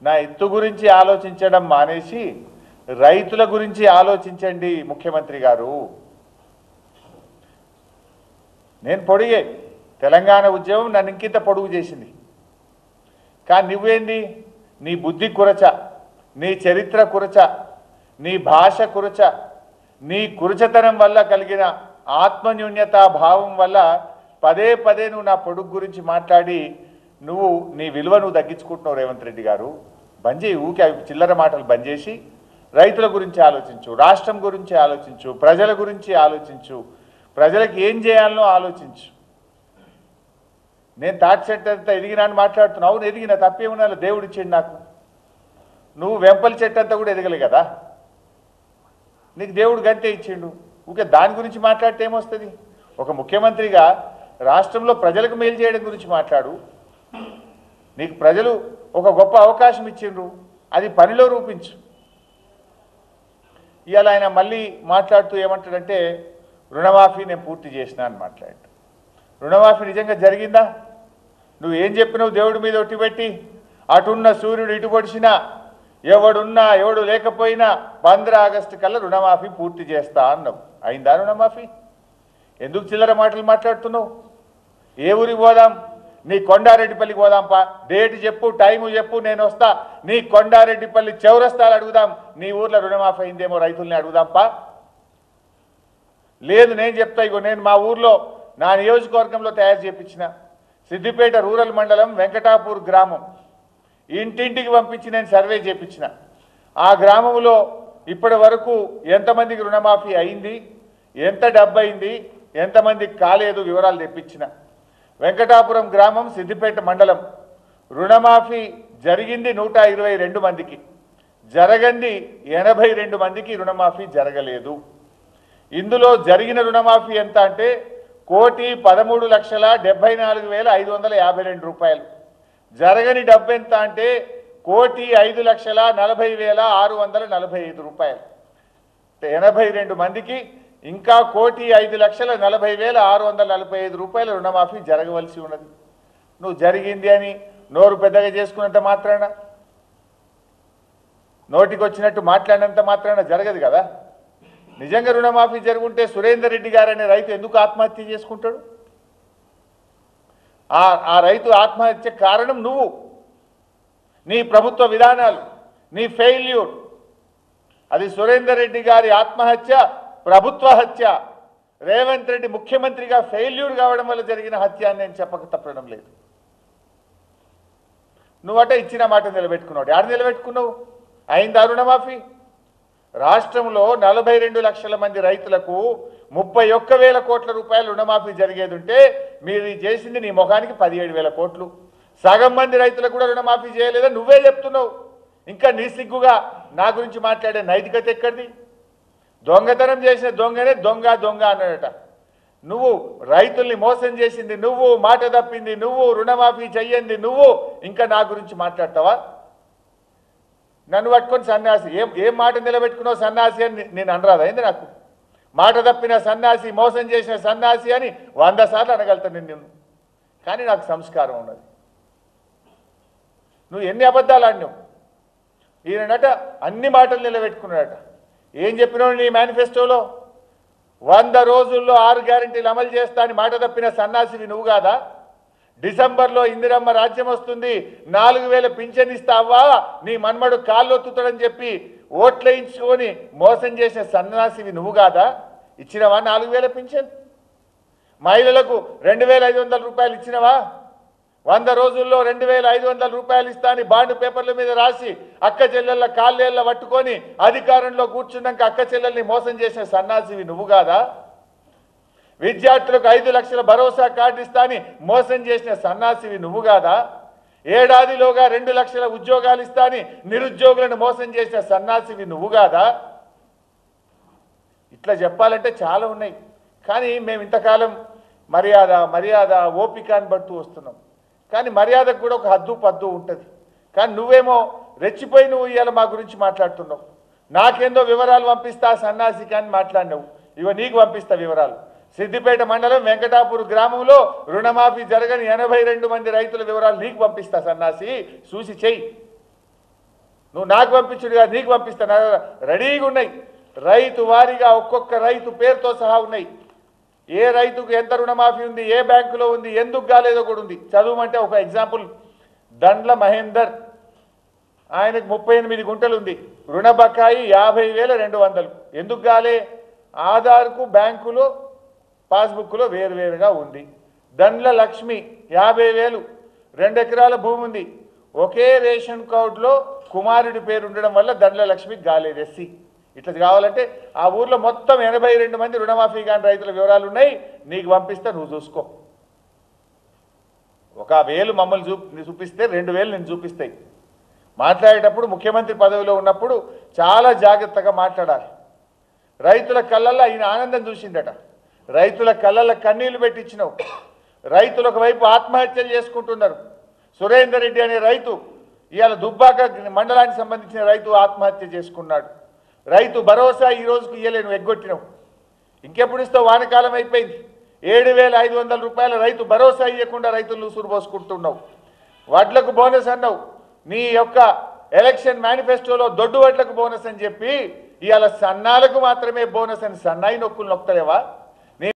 నా ఎత్తు గురించి ఆలోచించడం మానేసి రైతుల గురించి ఆలోచించండి ముఖ్యమంత్రి గారు నేను పొడిగే తెలంగాణ ఉద్యమం నన్ను ఇంకింత పొడుగు చేసింది కానీ నువ్వేంది నీ బుద్ధి కురచ నీ చరిత్ర కురచ నీ భాష కురచ నీ కురచతనం వల్ల కలిగిన ఆత్మన్యూన్యత భావం వల్ల పదే పదే నువ్వు నా పొడుగు గురించి మాట్లాడి నువ్వు నీ విలువ నువ్వు తగ్గించుకుంటున్నావు రేవంత్ రెడ్డి గారు బంద్ చేయి ఊకే అవి చిల్లర మాటలు బంద్ చేసి రైతుల గురించి ఆలోచించు రాష్ట్రం గురించి ఆలోచించు ప్రజల గురించి ఆలోచించు ప్రజలకు ఏం చేయాలనో ఆలోచించు నేను తాటి చెట్టు అంతా ఎదిగినా అని మాట్లాడుతున్నావు అవును ఎదిగిన తప్పేమున్నా దేవుడు ఇచ్చిండు నాకు నువ్వు వెంపల చెట్టు అంతా కూడా ఎదగలే కదా నీకు దేవుడు గంతే ఇచ్చిండు ఊకే దాని గురించి మాట్లాడితే ఏమొస్తుంది ఒక ముఖ్యమంత్రిగా రాష్ట్రంలో ప్రజలకు మేలు చేయడం గురించి మాట్లాడు నీకు ప్రజలు ఒక గొప్ప అవకాశం ఇచ్చిండ్రు అది పనిలో రూపించు ఇవాళ ఆయన మళ్ళీ మాట్లాడుతూ ఏమంటాడంటే రుణమాఫీ నేను పూర్తి చేసిన అని మాట్లాడు రుణమాఫీ నిజంగా జరిగిందా నువ్వు ఏం చెప్పినావు దేవుడి మీద ఒట్టిపెట్టి అటున్న సూర్యుడు ఇటు పొడిచినా ఎవడున్నా ఎవడు లేకపోయినా పంద్ర ఆగస్టు కల్లా రుణమాఫీ పూర్తి చేస్తా అన్నావు అయిందా రుణమాఫీ ఎందుకు చిల్లర మాటలు మాట్లాడుతున్నావు ఏ ఊరికి పోదాం నీ కొండారెడ్డిపల్లికి పోదాంపా డేట్ చెప్పు టైము చెప్పు నేను వస్తా నీ కొండారెడ్డిపల్లి చౌరస్తాలు అడుగుదాం నీ ఊర్లో రుణమాఫీ అయిందేమో రైతుల్ని అడుగుదాంపా లేదు నేను చెప్తా ఇగో నేను మా ఊర్లో నా నియోజకవర్గంలో తయారు చేపించిన సిద్దిపేట రూరల్ మండలం వెంకటాపూర్ గ్రామం ఇంటింటికి పంపించి నేను సర్వే చేపించిన ఆ గ్రామంలో ఇప్పటి వరకు ఎంతమందికి రుణమాఫీ అయింది ఎంత డబ్బైంది ఎంతమందికి కాలేదు వివరాలు తెప్పించిన వెంకటాపురం గ్రామం సిద్దిపేట మండలం రుణమాఫీ జరిగింది నూట ఇరవై రెండు మందికి జరగంది ఎనభై రెండు మందికి రుణమాఫీ జరగలేదు ఇందులో జరిగిన రుణమాఫీ ఎంత అంటే కోటి పదమూడు లక్షల డెబ్బై నాలుగు వేల ఐదు వందల యాభై రెండు రూపాయలు జరగని డబ్బు ఎంత అంటే కోటి ఐదు లక్షల నలభై వేల ఆరు వందల నలభై ఐదు రూపాయలు అంటే ఎనభై రెండు మందికి ఇంకా కోటి ఐదు లక్షల నలభై వేల ఆరు వందల నలభై ఐదు రూపాయల రుణమాఫీ జరగవలసి ఉన్నది నువ్వు జరిగింది అని నోరు పెద్దగా చేసుకున్నంత మాత్రాన నోటికి వచ్చినట్టు మాట్లాడినంత మాత్రాన జరగదు కదా నిజంగా రుణమాఫీ జరుగుంటే సురేందర్ రెడ్డి గారు అనే రైతు ఎందుకు ఆత్మహత్య చేసుకుంటాడు ఆ ఆ రైతు ఆత్మహత్య కారణం నువ్వు నీ ప్రభుత్వ విధానాలు నీ ఫెయిల్యూర్ అది సురేందర్ రెడ్డి గారి ఆత్మహత్య ప్రభుత్వ హత్య రేవంత్ రెడ్డి ముఖ్యమంత్రిగా ఫెయిల్యూర్ కావడం వల్ల జరిగిన హత్య అని నేను చెప్పక తప్పడం లేదు నువ్వట ఇచ్చిన మాట నిలబెట్టుకున్నావు ఆడ నిలబెట్టుకున్నావు అయిందా రుణమాఫీ రాష్ట్రంలో నలభై రెండు లక్షల మంది రైతులకు ముప్పై ఒక్క వేల కోట్ల రూపాయల రుణమాఫీ జరిగేది ఉంటే మీరు ఇది చేసింది నీ ముఖానికి పదిహేడు వేల కోట్లు సగం మంది రైతులకు కూడా రుణమాఫీ చేయలేదని నువ్వే చెప్తున్నావు ఇంకా నీ సిగ్గుగా నా గురించి మాట్లాడే నైతికత ఎక్కడిది దొంగతనం చేసిన దొంగనే దొంగ దొంగ అన్నాడట నువ్వు రైతుల్ని మోసం చేసింది నువ్వు మాట తప్పింది నువ్వు రుణమాఫీ చెయ్యంది నువ్వు ఇంకా నా గురించి మాట్లాడతావా నన్ను పట్టుకొని సన్యాసి ఏం ఏం మాట నిలబెట్టుకున్నావు సన్యాసి అని నేను అనరాదా ఏంది నాకు మాట తప్పిన సన్యాసి మోసం చేసిన సన్యాసి అని వంద సార్లు అనగలుగుతాను నేను నిన్ను కానీ నాకు సంస్కారం ఉన్నది నువ్వు ఎన్ని అబద్ధాలు ఆడినావు ఈయనట అన్ని మాటలు నిలబెట్టుకున్నాడట ఏం చెప్పినావు నీ మేనిఫెస్టోలో వంద రోజుల్లో ఆరు గ్యారెంటీలు అమలు చేస్తా అని మాట తప్పిన సన్నాసివి నువ్వు కాదా డిసెంబర్లో ఇందిరమ్మ రాజ్యం వస్తుంది నాలుగు వేల పింఛన్ ఇస్తావా నీ మన్మడు కాళ్ళు ఒత్తుతాడని చెప్పి ఓట్లేయించుకొని మోసం చేసిన సన్నాసివి నువ్వు కాదా ఇచ్చినవా నాలుగు వేల పింఛన్ మహిళలకు రెండు వేల ఐదు వందల రూపాయలు ఇచ్చినవా వంద రోజుల్లో రెండు వేల ఐదు వందల రూపాయలు ఇస్తా అని బాండ్ పేపర్ల మీద రాసి అక్క చెల్లెళ్ళ కాళ్ళేళ్ళ పట్టుకొని అధికారంలో కూర్చున్నాక అక్క చెల్లెల్ని మోసం చేసిన సన్నాసివి నువ్వు కాదా విద్యార్థులకు ఐదు లక్షల భరోసా కార్డు ఇస్తా అని మోసం చేసిన సన్నాసివి నువ్వు కాదా ఏడాదిలోగా రెండు లక్షల ఉద్యోగాలు ఇస్తా అని నిరుద్యోగులను మోసం చేసిన సన్నాసివి నువ్వు కాదా ఇట్లా చెప్పాలంటే చాలా ఉన్నాయి కానీ మేము ఇంతకాలం మర్యాద మర్యాద ఓపిక అని పడుతూ వస్తున్నాం కానీ మర్యాదకు కూడా ఒక హద్దు పద్దు ఉంటుంది కానీ నువ్వేమో రెచ్చిపోయి నువ్వు ఇవాళ మా గురించి మాట్లాడుతున్నావు నాకేందో వివరాలు పంపిస్తా సన్నాసికి అని మాట్లాడినావు ఇవ నీకు పంపిస్తా వివరాలు సిద్దిపేట మండలం వెంకటాపూర్ గ్రామంలో రుణమాఫీ జరగని ఎనభై రెండు మంది రైతుల వివరాలు నీకు పంపిస్తా సన్నాసి చూసి చెయ్యి నువ్వు నాకు పంపించుడు కాదు నీకు పంపిస్తాను రెడీగా ఉన్నాయి రైతు వారీగా ఒక్కొక్క రైతు పేరుతో సహా ఉన్నాయి ఏ రైతుకు ఎంత రుణమాఫీ ఉంది ఏ బ్యాంకులో ఉంది ఎందుకు కాలేదో కూడా ఉంది చదువుమంటే ఒక ఎగ్జాంపుల్ దండ్ల మహేందర్ ఆయనకు ముప్పై ఎనిమిది గుంటలు ఉంది రుణ బకాయి యాభై వేల రెండు వందలు ఎందుకు కాలే ఆధార్కు బ్యాంకులో పాస్బుక్లో వేరువేరుగా ఉంది దండ్ల లక్ష్మి యాభై వేలు రెండు ఎకరాల భూమి ఉంది ఒకే రేషన్ కార్డులో కుమారుడి పేరు ఉండడం వల్ల దండ్ల లక్ష్మికి కాలేదు ఎస్సీ ఇట్లా కావాలంటే ఆ ఊర్లో మొత్తం ఎనభై రెండు మంది రుణమాఫీ కాని రైతుల వివరాలు ఉన్నాయి నీకు పంపిస్తే నువ్వు చూసుకో ఒక వేలు మమ్మల్ని చూ చూపిస్తే రెండు వేలు నేను చూపిస్తాయి మాట్లాడేటప్పుడు ముఖ్యమంత్రి పదవిలో ఉన్నప్పుడు చాలా జాగ్రత్తగా మాట్లాడాలి రైతుల కళ్ళల్లో ఆయన ఆనందం చూసిందట రైతుల కళ్ళల్లో కన్నీళ్లు పెట్టించినావు రైతులు ఒకవైపు ఆత్మహత్యలు చేసుకుంటున్నారు సురేందర్ రెడ్డి అనే రైతు ఇవాళ దుబ్బాక మండలానికి సంబంధించిన రైతు ఆత్మహత్య చేసుకున్నాడు రైతు భరోసా ఈ రోజుకి ఇయ్యలేను ఎగ్గొట్టినావు ఇంకెప్పుడు ఇస్తావు వానకాలం అయిపోయింది ఏడు వేల ఐదు వందల రూపాయల రైతు భరోసా ఇవ్వకుండా రైతులు ఉసురు పోసుకుంటున్నావు వడ్లకు బోనస్ అన్నావు నీ యొక్క ఎలక్షన్ మేనిఫెస్టోలో దొడ్డు వడ్లకు బోనస్ అని చెప్పి ఇవాళ సన్నాలకు మాత్రమే బోనస్ అని సన్నాయి నొక్కులు నొక్కలేవా